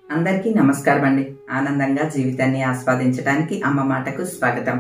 అందరికీ నమస్కారం అండి ఆనందంగా జీవితాన్ని ఆస్వాదించడానికి అమ్మ మాటకు స్వాగతం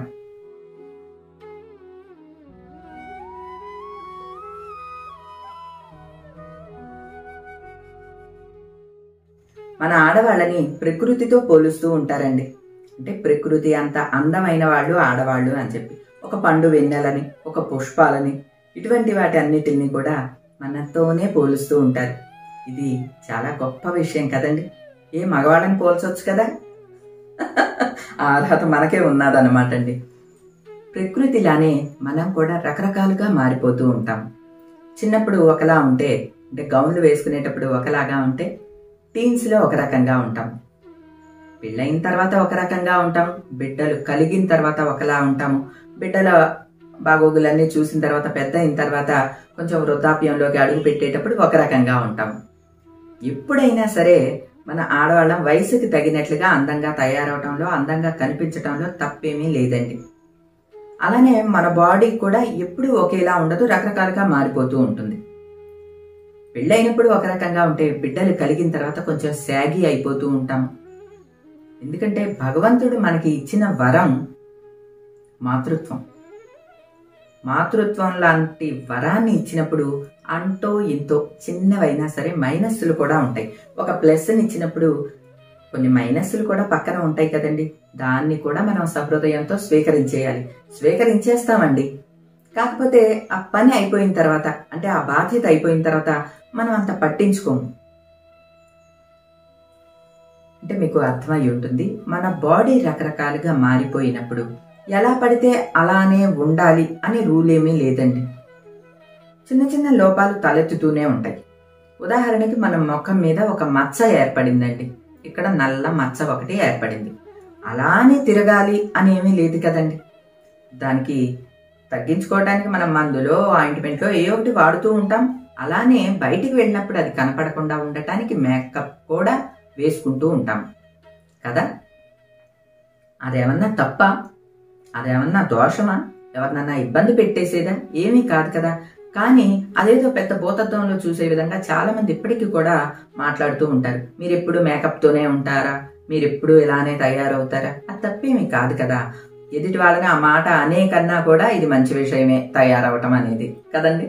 మన ఆడవాళ్ళని ప్రకృతితో పోలుస్తూ ఉంటారండి అంటే ప్రకృతి అంత అందమైన వాళ్ళు ఆడవాళ్ళు అని చెప్పి ఒక పండు వెన్నెలని ఒక పుష్పాలని ఇటువంటి వాటి అన్నిటిని కూడా మనతోనే పోలుస్తూ ఉంటారు ఇది చాలా గొప్ప విషయం కదండి ఏ మగవాళ్ళని పోల్చొచ్చు కదా ఆ అర్హత మనకే ఉన్నదన్నమాట అండి ప్రకృతిలానే మనం కూడా రకరకాలుగా మారిపోతూ ఉంటాం చిన్నప్పుడు ఒకలా ఉంటే అంటే గౌన్లు వేసుకునేటప్పుడు ఒకలాగా ఉంటే టీన్స్లో ఒక రకంగా ఉంటాం పెళ్ళైన తర్వాత ఒక రకంగా ఉంటాం బిడ్డలు కలిగిన తర్వాత ఒకలా ఉంటాము బిడ్డల బాగోగులన్నీ చూసిన తర్వాత పెద్ద అయిన తర్వాత కొంచెం వృద్ధాప్యంలోకి అడుగు పెట్టేటప్పుడు ఒక రకంగా ఉంటాం ఎప్పుడైనా సరే మన ఆడవాళ్ళం వయసుకి తగినట్లుగా అందంగా తయారవటంలో అందంగా కనిపించటంలో తప్పేమీ లేదండి అలానే మన బాడీ కూడా ఎప్పుడూ ఒకేలా ఉండదు రకరకాలుగా మారిపోతూ ఉంటుంది పెళ్ళైనప్పుడు ఒక రకంగా ఉంటే బిడ్డలు కలిగిన తర్వాత కొంచెం శాగి అయిపోతూ ఉంటాం ఎందుకంటే భగవంతుడు మనకి ఇచ్చిన వరం మాతృత్వం మాతృత్వం లాంటి వరాన్ని ఇచ్చినప్పుడు అంటో ఇంతో చిన్నవైనా సరే మైనస్సులు కూడా ఉంటాయి ఒక ప్లస్ని ఇచ్చినప్పుడు కొన్ని మైనస్సులు కూడా పక్కన ఉంటాయి కదండి దాన్ని కూడా మనం సహృదయంతో స్వీకరించేయాలి స్వీకరించేస్తామండి కాకపోతే ఆ పని అయిపోయిన తర్వాత అంటే ఆ బాధ్యత అయిపోయిన తర్వాత మనం అంత పట్టించుకోము అంటే మీకు అర్థమై ఉంటుంది మన బాడీ రకరకాలుగా మారిపోయినప్పుడు ఎలా పడితే అలానే ఉండాలి అనే రూల్ ఏమీ లేదండి చిన్న చిన్న లోపాలు తలెత్తుతూనే ఉంటాయి ఉదాహరణకి మన ముఖం మీద ఒక మచ్చ ఏర్పడిందండి ఇక్కడ నల్ల మచ్చ ఒకటి ఏర్పడింది అలానే తిరగాలి అని ఏమీ లేదు కదండి దానికి తగ్గించుకోవడానికి మనం మందులో ఆయింట్మెంట్లో ఏ ఒకటి వాడుతూ ఉంటాం అలానే బయటికి వెళ్ళినప్పుడు అది కనపడకుండా ఉండటానికి మేకప్ కూడా వేసుకుంటూ ఉంటాం కదా అదేమన్నా తప్ప అదేమన్నా దోషమా ఎవరినన్నా ఇబ్బంది పెట్టేసేదా ఏమీ కాదు కదా కానీ అదేదో పెద్ద భూతత్వంలో చూసే విధంగా చాలా మంది ఇప్పటికీ కూడా మాట్లాడుతూ ఉంటారు మీరు ఎప్పుడు మేకప్ తోనే ఉంటారా మీరు ఎప్పుడు ఇలానే తయారవుతారా అది తప్పేమీ కాదు కదా ఎదుటి వాళ్ళని ఆ మాట అనే కన్నా కూడా ఇది మంచి విషయమే తయారవటం అనేది కదండి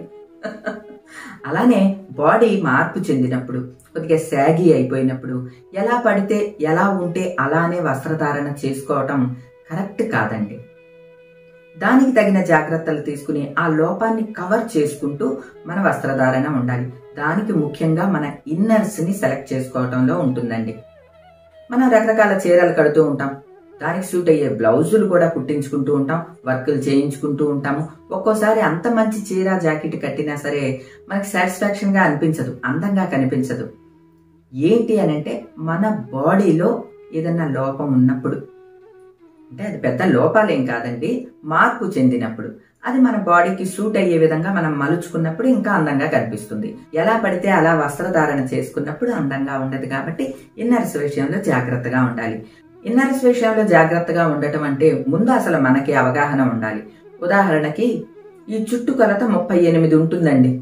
అలానే బాడీ మార్పు చెందినప్పుడు కొద్దిగా శాగి అయిపోయినప్పుడు ఎలా పడితే ఎలా ఉంటే అలానే వస్త్రధారణ చేసుకోవటం కరెక్ట్ కాదండి దానికి తగిన జాగ్రత్తలు తీసుకుని ఆ లోపాన్ని కవర్ చేసుకుంటూ మన వస్త్రధారణ ఉండాలి దానికి ముఖ్యంగా మన ఇన్నర్స్ ని సెలెక్ట్ చేసుకోవటంలో ఉంటుందండి మనం రకరకాల చీరలు కడుతూ ఉంటాం దానికి సూట్ అయ్యే బ్లౌజులు కూడా కుట్టించుకుంటూ ఉంటాం వర్కులు చేయించుకుంటూ ఉంటాము ఒక్కోసారి అంత మంచి చీర జాకెట్ కట్టినా సరే మనకి సాటిస్ఫాక్షన్ గా అనిపించదు అందంగా కనిపించదు ఏంటి అని అంటే మన బాడీలో ఏదన్నా లోపం ఉన్నప్పుడు అంటే అది పెద్ద లోపాలేం కాదండి మార్పు చెందినప్పుడు అది మన బాడీకి సూట్ అయ్యే విధంగా మనం మలుచుకున్నప్పుడు ఇంకా అందంగా కనిపిస్తుంది ఎలా పడితే అలా వస్త్రధారణ చేసుకున్నప్పుడు అందంగా ఉండదు కాబట్టి ఇన్నర్స్ విషయంలో జాగ్రత్తగా ఉండాలి ఇన్నర్స్ విషయంలో జాగ్రత్తగా ఉండటం అంటే ముందు అసలు మనకి అవగాహన ఉండాలి ఉదాహరణకి ఈ చుట్టుకొలత ముప్పై ఎనిమిది ఉంటుందండి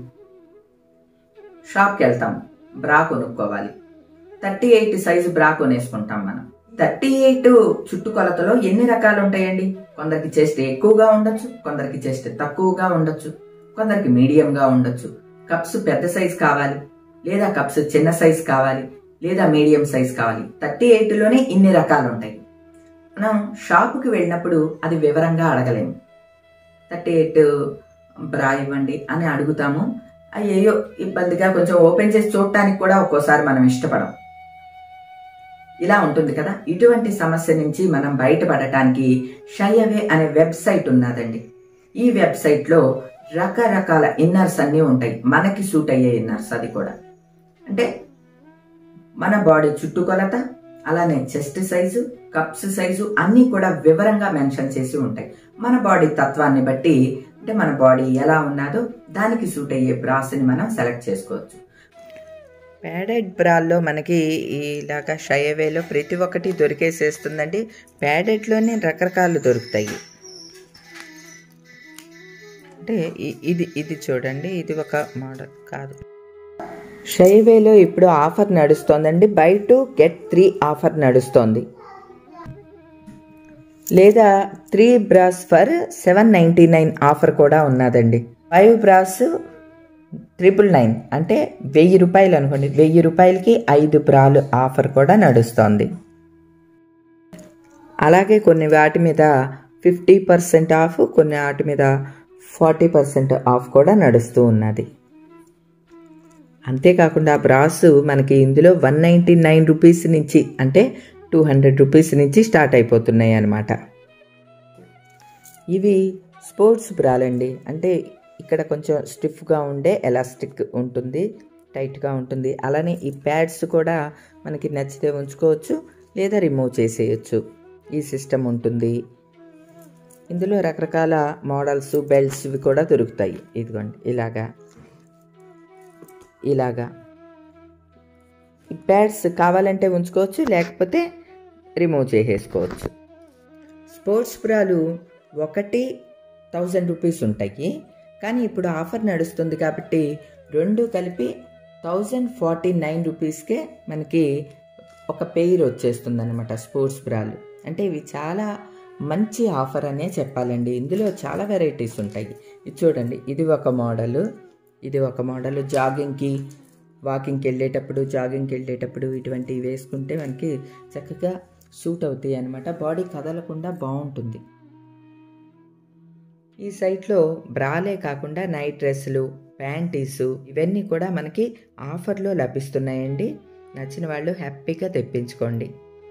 షాప్కి వెళ్తాం బ్రా కొనుక్కోవాలి థర్టీ ఎయిట్ సైజు బ్రా కొనేసుకుంటాం మనం థర్టీ ఎయిట్ చుట్టుకొలతలో ఎన్ని రకాలు ఉంటాయండి కొందరికి చెస్ట్ ఎక్కువగా ఉండొచ్చు కొందరికి చెస్ట్ తక్కువగా ఉండొచ్చు కొందరికి మీడియంగా ఉండొచ్చు కప్స్ పెద్ద సైజ్ కావాలి లేదా కప్స్ చిన్న సైజ్ కావాలి లేదా మీడియం సైజ్ కావాలి థర్టీ ఎయిట్లోనే ఇన్ని రకాలు ఉంటాయి మనం షాపుకి వెళ్ళినప్పుడు అది వివరంగా అడగలేము థర్టీ ఎయిట్ బ్రా ఇవ్వండి అని అడుగుతాము అయ్యో ఇబ్బందిగా కొంచెం ఓపెన్ చేసి చూడటానికి కూడా ఒక్కోసారి మనం ఇష్టపడం ఇలా ఉంటుంది కదా ఇటువంటి సమస్య నుంచి మనం బయటపడటానికి షయవే అనే వెబ్సైట్ ఉన్నదండి ఈ వెబ్సైట్లో రకరకాల ఇన్నర్స్ అన్నీ ఉంటాయి మనకి సూట్ అయ్యే ఇన్నర్స్ అది కూడా అంటే మన బాడీ చుట్టుకొలత అలానే చెస్ట్ సైజు కప్స్ సైజు అన్నీ కూడా వివరంగా మెన్షన్ చేసి ఉంటాయి మన బాడీ తత్వాన్ని బట్టి అంటే మన బాడీ ఎలా ఉన్నదో దానికి సూట్ అయ్యే బ్రాస్ని మనం సెలెక్ట్ చేసుకోవచ్చు ప్యాడెడ్ బ్రాల్లో మనకి ఇలాగా షయవేలో ప్రతి ఒక్కటి దొరికేసేస్తుందండి ప్యాడెడ్లోనే రకరకాలు దొరుకుతాయి అంటే ఇ- ఇది ఇది చూడండి ఇది ఒక మోడల్ కాదు షైవేలో ఇప్పుడు ఆఫర్ నడుస్తోందండి buy two get three offer నడుస్తోంది లేదా three bras for seven ninety nine offer కూడా ఉన్నదండి ఫైవ్ బ్రాస్ ట్రిపుల్ నైన్ అంటే వెయ్యి రూపాయలు అనుకోండి వెయ్యి రూపాయలకి ఐదు బ్రాలు ఆఫర్ కూడా నడుస్తోంది అలాగే కొన్ని వాటి మీద ఫిఫ్టీ పర్సెంట్ ఆఫ్ కొన్ని వాటి మీద ఫార్టీ పర్సెంట్ ఆఫ్ కూడా నడుస్తూ ఉన్నది అంతేకాకుండా బ్రాస్ మనకి ఇందులో వన్ నైంటీ నైన్ రూపీస్ నుంచి అంటే టూ హండ్రెడ్ రూపీస్ నుంచి స్టార్ట్ అయిపోతున్నాయి అన్నమాట ఇవి స్పోర్ట్స్ బ్రాలండి అంటే ఇక్కడ కొంచెం స్టిఫ్గా ఉండే ఎలాస్టిక్ ఉంటుంది టైట్గా ఉంటుంది అలానే ఈ ప్యాడ్స్ కూడా మనకి నచ్చితే ఉంచుకోవచ్చు లేదా రిమూవ్ చేసేయచ్చు ఈ సిస్టమ్ ఉంటుంది ఇందులో రకరకాల మోడల్స్ బెల్ట్స్ ఇవి కూడా దొరుకుతాయి ఇదిగోండి ఇలాగా ఇలాగా ఈ ప్యాడ్స్ కావాలంటే ఉంచుకోవచ్చు లేకపోతే రిమూవ్ చేసేసుకోవచ్చు స్పోర్ట్స్ బ్రాలు ఒకటి థౌజండ్ రూపీస్ ఉంటాయి కానీ ఇప్పుడు ఆఫర్ నడుస్తుంది కాబట్టి రెండు కలిపి థౌజండ్ ఫార్టీ నైన్ రూపీస్కే మనకి ఒక పెయిర్ వచ్చేస్తుంది అనమాట స్పోర్ట్స్ బ్రాలు అంటే ఇవి చాలా మంచి ఆఫర్ అనే చెప్పాలండి ఇందులో చాలా వెరైటీస్ ఉంటాయి ఇది చూడండి ఇది ఒక మోడలు ఇది ఒక మోడల్ జాగింగ్కి వాకింగ్కి వెళ్ళేటప్పుడు జాగింగ్కి వెళ్ళేటప్పుడు ఇటువంటివి వేసుకుంటే మనకి చక్కగా సూట్ అవుతాయి అనమాట బాడీ కదలకుండా బాగుంటుంది ఈ సైట్లో బ్రాలే కాకుండా నైట్ డ్రెస్సులు ప్యాంటీసు ఇవన్నీ కూడా మనకి ఆఫర్లో లభిస్తున్నాయండి నచ్చిన వాళ్ళు హ్యాపీగా తెప్పించుకోండి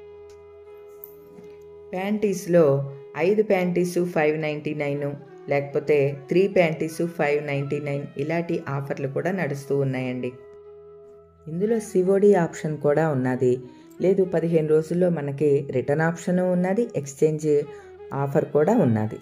ప్యాంటీస్లో ఐదు ప్యాంటీసు ఫైవ్ నైంటీ నైన్ లేకపోతే three panties five ninety nine ఇలాంటి ఆఫర్లు కూడా నడుస్తూ ఉన్నాయండి ఇందులో సివోడి ఆప్షన్ కూడా ఉన్నది లేదు పదిహేను రోజుల్లో మనకి రిటర్న్ ఆప్షన్ ఉన్నది ఎక్స్చేంజ్ ఆఫర్ కూడా ఉన్నది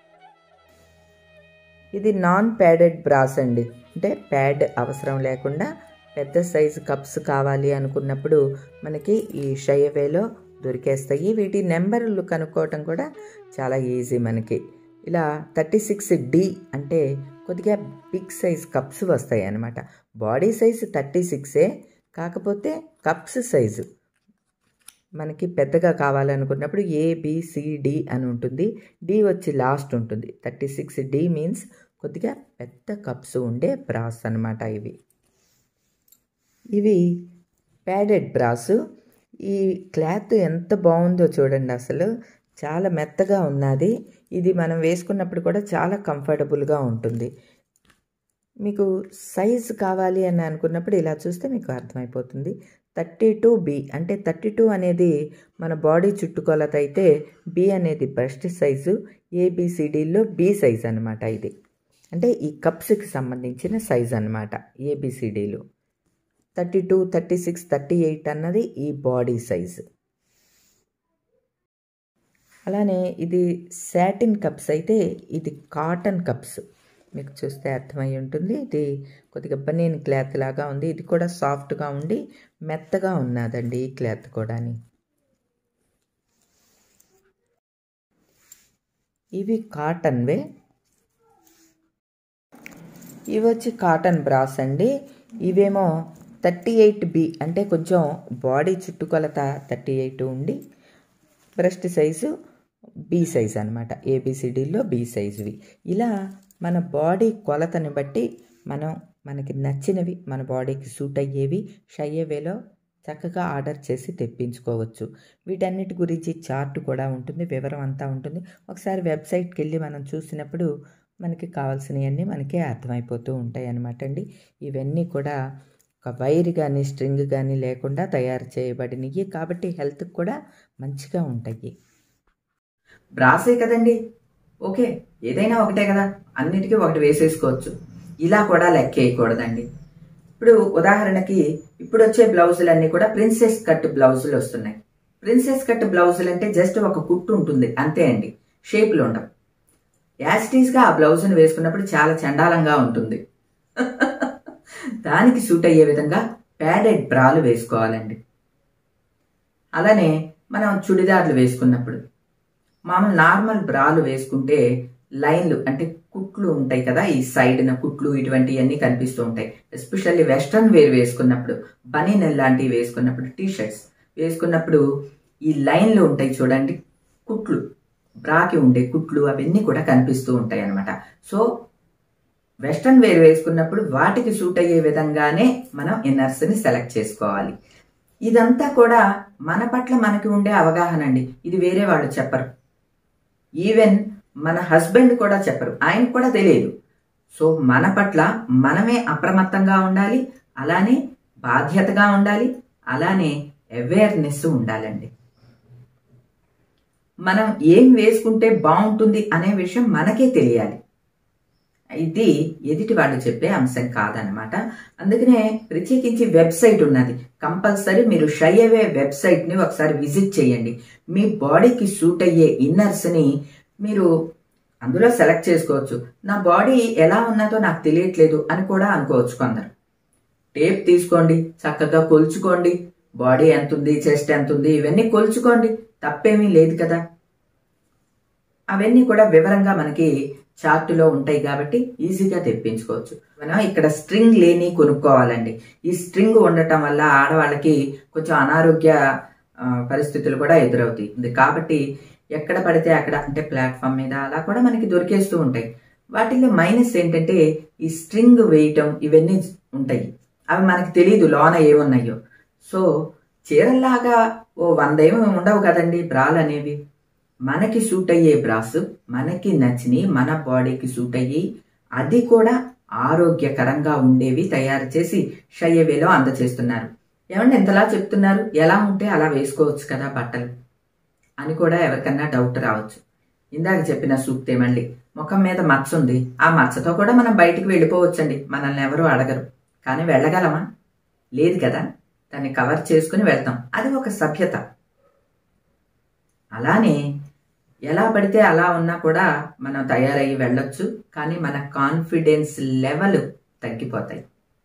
ఇది నాన్ ప్యాడెడ్ బ్రాస్ అండి అంటే ప్యాడ్ అవసరం లేకుండా పెద్ద సైజు కప్స్ కావాలి అనుకున్నప్పుడు మనకి ఈ షయవేలో దొరికేస్తాయి వీటి నెంబర్లు కనుక్కోవటం కూడా చాలా ఈజీ మనకి ఇలా థర్టీ సిక్స్ డి అంటే కొద్దిగా బిగ్ సైజ్ కప్స్ వస్తాయి అన్నమాట బాడీ సైజు థర్టీ సిక్సే కాకపోతే కప్స్ సైజు మనకి పెద్దగా కావాలనుకున్నప్పుడు ఏబిసిడి అని ఉంటుంది డి వచ్చి లాస్ట్ ఉంటుంది థర్టీ సిక్స్ డి మీన్స్ కొద్దిగా పెద్ద కప్స్ ఉండే బ్రాస్ అనమాట ఇవి ఇవి ప్యాడెడ్ బ్రాస్ ఈ క్లాత్ ఎంత బాగుందో చూడండి అసలు చాలా మెత్తగా ఉన్నది ఇది మనం వేసుకున్నప్పుడు కూడా చాలా కంఫర్టబుల్గా ఉంటుంది మీకు సైజ్ కావాలి అని అనుకున్నప్పుడు ఇలా చూస్తే మీకు అర్థమైపోతుంది థర్టీ టూ బి అంటే థర్టీ టూ అనేది మన బాడీ చుట్టుకొలత అయితే బి అనేది బెస్ట్ సైజు ఏబిసిడిలో బి సైజ్ అనమాట ఇది అంటే ఈ కప్స్కి సంబంధించిన సైజ్ అనమాట ఏబిసిడీలు thirty two thirty six thirty eight అన్నది ఈ బాడీ సైజు అలానే ఇది సాటిన్ కప్స్ అయితే ఇది కాటన్ కప్స్ మీకు చూస్తే అర్థమై ఉంటుంది ఇది కొద్దిగా బనీన్ క్లాత్ లాగా ఉంది ఇది కూడా సాఫ్ట్గా ఉండి మెత్తగా ఉన్నదండి ఈ క్లాత్ కూడాని ఇవి కాటన్వే ఇవి వచ్చి కాటన్ బ్రాస్ అండి ఇవేమో థర్టీ ఎయిట్ బి అంటే కొంచెం బాడీ చుట్టుకొలత థర్టీ ఎయిట్ ఉండి బ్రెస్ట్ సైజు బి సైజ్ అనమాట ఏబిసిడిలో బి సైజువి ఇలా మన బాడీ కొలతని బట్టి మనం మనకి నచ్చినవి మన బాడీకి సూట్ అయ్యేవి షయ్యేవేలో చక్కగా ఆర్డర్ చేసి తెప్పించుకోవచ్చు వీటన్నిటి గురించి చార్ట్ కూడా ఉంటుంది వివరం అంతా ఉంటుంది ఒకసారి వెబ్సైట్కి వెళ్ళి మనం చూసినప్పుడు మనకి కావాల్సినవన్నీ మనకే అర్థమైపోతూ ఉంటాయి అన్నమాట అండి ఇవన్నీ కూడా ఒక వైర్ కానీ స్ట్రింగ్ కానీ లేకుండా తయారు చేయబడినవి కాబట్టి హెల్త్కి కూడా మంచిగా ఉంటాయి బ్రాసే కదండి ఓకే ఏదైనా ఒకటే కదా అన్నిటికీ ఒకటి వేసేసుకోవచ్చు ఇలా కూడా లెక్క వేయకూడదండి ఇప్పుడు ఉదాహరణకి ఇప్పుడు వచ్చే బ్లౌజులన్నీ కూడా ప్రిన్సెస్ కట్ బ్లౌజులు వస్తున్నాయి ప్రిన్సెస్ కట్ బ్లౌజులు అంటే జస్ట్ ఒక కుట్టు ఉంటుంది అంతే అండి షేప్లు ఉండవు యాస్టీస్గా ఆ బ్లౌజ్ని వేసుకున్నప్పుడు చాలా చండాలంగా ఉంటుంది దానికి సూట్ అయ్యే విధంగా ప్యాడెడ్ బ్రాలు వేసుకోవాలండి అలానే మనం చుడిదార్లు వేసుకున్నప్పుడు మామూలు నార్మల్ బ్రాలు వేసుకుంటే లైన్లు అంటే కుట్లు ఉంటాయి కదా ఈ సైడ్న కుట్లు ఇటువంటివన్నీ కనిపిస్తూ ఉంటాయి ఎస్పెషల్లీ వెస్ట్రన్ వేర్ వేసుకున్నప్పుడు బనీన్ లాంటివి వేసుకున్నప్పుడు టీ షర్ట్స్ వేసుకున్నప్పుడు ఈ లైన్లు ఉంటాయి చూడండి కుట్లు బ్రాకి ఉండే కుట్లు అవన్నీ కూడా కనిపిస్తూ ఉంటాయి అన్నమాట సో వెస్ట్రన్ వేర్ వేసుకున్నప్పుడు వాటికి సూట్ అయ్యే విధంగానే మనం ఇన్నర్స్ ని సెలెక్ట్ చేసుకోవాలి ఇదంతా కూడా మన పట్ల మనకి ఉండే అవగాహన అండి ఇది వేరే వాళ్ళు చెప్పరు ఈవెన్ మన హస్బెండ్ కూడా చెప్పరు ఆయనకు కూడా తెలియదు సో మన పట్ల మనమే అప్రమత్తంగా ఉండాలి అలానే బాధ్యతగా ఉండాలి అలానే అవేర్నెస్ ఉండాలండి మనం ఏం వేసుకుంటే బాగుంటుంది అనే విషయం మనకే తెలియాలి ఇది ఎదుటి వాళ్ళు చెప్పే అంశం కాదనమాట అందుకనే ప్రత్యేకించి వెబ్సైట్ ఉన్నది కంపల్సరీ మీరు షై అవే వెబ్సైట్ ని ఒకసారి విజిట్ చేయండి మీ బాడీకి సూట్ అయ్యే ఇన్నర్స్ ని మీరు అందులో సెలెక్ట్ చేసుకోవచ్చు నా బాడీ ఎలా ఉన్నదో నాకు తెలియట్లేదు అని కూడా అనుకోవచ్చు కొందరు టేప్ తీసుకోండి చక్కగా కొలుచుకోండి బాడీ ఎంత ఉంది చెస్ట్ ఎంత ఉంది ఇవన్నీ కొలుచుకోండి తప్పేమీ లేదు కదా అవన్నీ కూడా వివరంగా మనకి చార్టులో ఉంటాయి కాబట్టి ఈజీగా తెప్పించుకోవచ్చు మనం ఇక్కడ స్ట్రింగ్ లేని కొనుక్కోవాలండి ఈ స్ట్రింగ్ ఉండటం వల్ల ఆడవాళ్ళకి కొంచెం అనారోగ్య ఆ, పరిస్థితులు కూడా ఎదురవుతాయి కాబట్టి ఎక్కడ పడితే అక్కడ అంటే ప్లాట్ఫామ్ మీద అలా కూడా మనకి దొరికేస్తూ ఉంటాయి వాటిల్లో మైనస్ ఏంటంటే ఈ స్ట్రింగ్ వేయటం ఇవన్నీ ఉంటాయి అవి మనకి తెలియదు లోన ఏమున్నాయో సో చీరల్లాగా ఓ వంద ఏమి ఉండవు కదండి బ్రాలు అనేవి మనకి సూట్ అయ్యే బ్రాస్ మనకి నచ్చిని మన బాడీకి సూట్ అయ్యి అది కూడా ఆరోగ్యకరంగా ఉండేవి తయారు చేసి షయ్యవేలో అందచేస్తున్నారు ఏమంటే ఎంతలా చెప్తున్నారు ఎలా ఉంటే అలా వేసుకోవచ్చు కదా బట్టలు అని కూడా ఎవరికన్నా డౌట్ రావచ్చు ఇందాక చెప్పిన సూక్తే మళ్ళీ ముఖం మీద మచ్చ ఉంది ఆ మచ్చతో కూడా మనం బయటికి వెళ్ళిపోవచ్చండి మనల్ని ఎవరు అడగరు కానీ వెళ్ళగలమా లేదు కదా దాన్ని కవర్ చేసుకుని వెళ్తాం అది ఒక సభ్యత అలానే ఎలా పడితే అలా ఉన్నా కూడా మనం తయారయ్యి వెళ్ళొచ్చు కానీ మన కాన్ఫిడెన్స్ లెవెల్ తగ్గిపోతాయి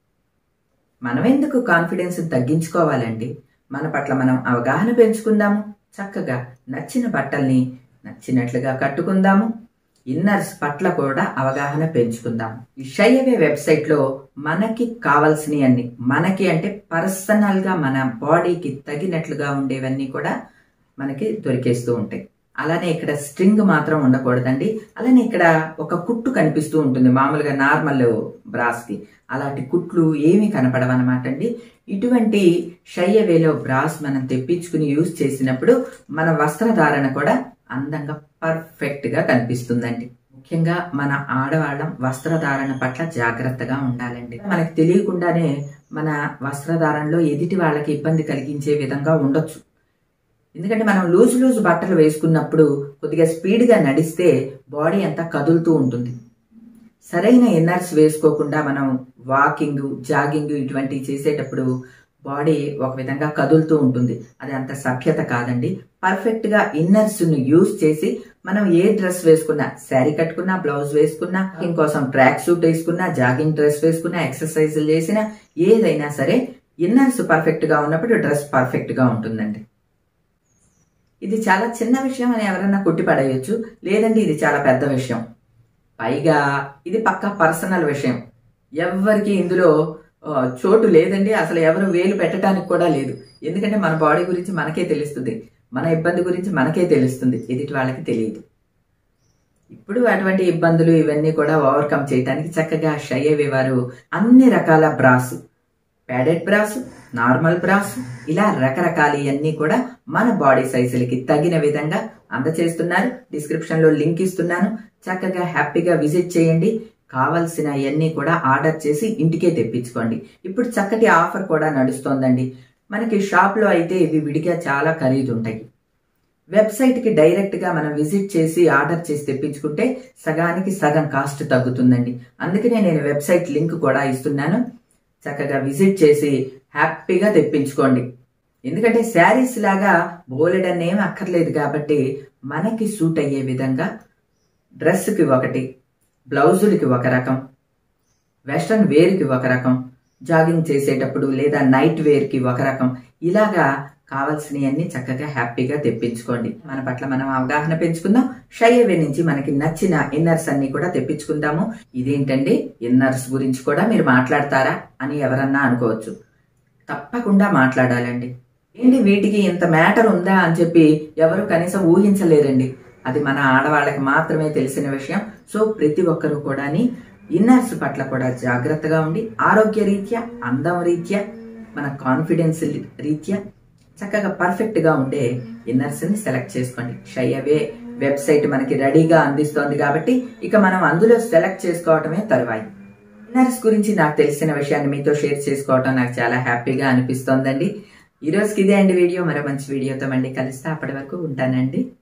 మనం ఎందుకు కాన్ఫిడెన్స్ తగ్గించుకోవాలండి మన పట్ల మనం అవగాహన పెంచుకుందాము చక్కగా నచ్చిన బట్టల్ని నచ్చినట్లుగా కట్టుకుందాము ఇన్నర్స్ పట్ల కూడా అవగాహన పెంచుకుందాం ఈ షైవే వెబ్సైట్ లో మనకి కావాల్సినవి అన్ని మనకి అంటే పర్సనల్ గా మన బాడీకి తగినట్లుగా ఉండేవన్నీ కూడా మనకి దొరికేస్తూ ఉంటాయి అలానే ఇక్కడ స్ట్రింగ్ మాత్రం ఉండకూడదండి అలానే ఇక్కడ ఒక కుట్టు కనిపిస్తూ ఉంటుంది మామూలుగా నార్మల్ బ్రాస్ కి అలాంటి కుట్లు ఏమీ కనపడవన్నమాట అండి ఇటువంటి షయ్యవేలో బ్రాస్ మనం తెప్పించుకుని యూజ్ చేసినప్పుడు మన వస్త్రధారణ కూడా అందంగా పర్ఫెక్ట్ గా కనిపిస్తుందండి ముఖ్యంగా మన ఆడవాళ్ళం వస్త్రధారణ పట్ల జాగ్రత్తగా ఉండాలండి మనకు తెలియకుండానే మన వస్త్రధారణలో ఎదుటి వాళ్ళకి ఇబ్బంది కలిగించే విధంగా ఉండొచ్చు ఎందుకంటే మనం లూజ్ లూజ్ బట్టలు వేసుకున్నప్పుడు కొద్దిగా స్పీడ్గా నడిస్తే బాడీ అంతా కదులుతూ ఉంటుంది సరైన ఇన్నర్స్ వేసుకోకుండా మనం వాకింగ్ జాగింగ్ ఇటువంటివి చేసేటప్పుడు బాడీ ఒక విధంగా కదులుతూ ఉంటుంది అది అంత సభ్యత కాదండి పర్ఫెక్ట్ గా ఇన్నర్స్ ను యూజ్ చేసి మనం ఏ డ్రెస్ వేసుకున్నా శారీ కట్టుకున్నా బ్లౌజ్ వేసుకున్నా ఇంకోసం ట్రాక్ సూట్ వేసుకున్నా జాగింగ్ డ్రెస్ వేసుకున్నా ఎక్సర్సైజులు చేసినా ఏదైనా సరే ఇన్నర్స్ పర్ఫెక్ట్ గా ఉన్నప్పుడు డ్రెస్ పర్ఫెక్ట్ గా ఉంటుందండి ఇది చాలా చిన్న విషయం అని ఎవరన్నా కొట్టి పడేయచ్చు లేదంటే ఇది చాలా పెద్ద విషయం పైగా ఇది పక్కా పర్సనల్ విషయం ఎవ్వరికి ఇందులో ఆ, చోటు లేదండి అసలు ఎవరు వేలు పెట్టడానికి కూడా లేదు ఎందుకంటే మన బాడీ గురించి మనకే తెలుస్తుంది మన ఇబ్బంది గురించి మనకే తెలుస్తుంది ఎదుటి వాళ్ళకి తెలియదు ఇప్పుడు అటువంటి ఇబ్బందులు ఇవన్నీ కూడా ఓవర్కమ్ చేయడానికి చక్కగా షయ్యవి వారు అన్ని రకాల bras padded bras normal bras ఇలా రకరకాల అన్ని కూడా మన బాడీ సైజులకి తగిన విధంగా అందచేస్తున్నారు డిస్క్రిప్షన్ లో లింక్ ఇస్తున్నాను చక్కగా హ్యాపీగా విజిట్ చేయండి కావలసిన అన్ని కూడా ఆర్డర్ చేసి ఇంటికే తెప్పించుకోండి ఇప్పుడు చక్కటి ఆఫర్ కూడా నడుస్తోందండి మనకి షాప్ లో అయితే ఇవి విడిగా చాలా ఖరీదు ఉంటాయి వెబ్సైట్ కి డైరెక్ట్ గా మనం విజిట్ చేసి ఆర్డర్ చేసి తెప్పించుకుంటే సగానికి సగం కాస్ట్ తగ్గుతుందండి అందుకనే నేను వెబ్సైట్ లింక్ కూడా ఇస్తున్నాను చక్కగా విజిట్ చేసి హ్యాపీగా తెప్పించుకోండి ఎందుకంటే శారీస్ లాగా బోలెడన్ ఏం అక్కర్లేదు కాబట్టి మనకి సూట్ అయ్యే విధంగా డ్రెస్కి ఒకటి బ్లౌజులకి ఒక రకం వెస్ట్రన్ వేర్కి ఒక రకం జాగింగ్ చేసేటప్పుడు లేదా నైట్ వేర్కి ఒక రకం ఇలాగా కావాల్సినవన్నీ చక్కగా హ్యాపీగా తెప్పించుకోండి మన పట్ల మనం అవగాహన పెంచుకుందాం షై అవే నుంచి మనకి నచ్చిన ఇన్నర్స్ అన్ని కూడా తెప్పించుకుందాము ఇదేంటండి ఇన్నర్స్ గురించి కూడా మీరు మాట్లాడతారా అని ఎవరన్నా అనుకోవచ్చు తప్పకుండా మాట్లాడాలండి ఏంటి వీటికి ఇంత మ్యాటర్ ఉందా అని చెప్పి ఎవరు కనీసం ఊహించలేరండి అది మన ఆడవాళ్ళకి మాత్రమే తెలిసిన విషయం సో ప్రతి ఒక్కరూ కూడాని ఇన్నర్స్ పట్ల కూడా జాగ్రత్తగా ఉండి ఆరోగ్య రీత్యా అందం రీత్యా మన కాన్ఫిడెన్స్ రీత్యా చక్కగా పర్ఫెక్ట్ గా ఉండే ఇన్నర్స్ ని సెలెక్ట్ చేసుకోండి షై అవే వెబ్సైట్ మనకి రెడీగా అందిస్తోంది కాబట్టి ఇక మనం అందులో సెలెక్ట్ చేసుకోవటమే తరువాయి ఇన్నర్స్ గురించి నాకు తెలిసిన విషయాన్ని మీతో షేర్ చేసుకోవటం నాకు చాలా హ్యాపీగా అనిపిస్తోందండి ఈ రోజుకి ఇదే అండి వీడియో మరో మంచి వీడియోతో మళ్ళీ కలుస్తా అప్పటి వరకు ఉంటానండి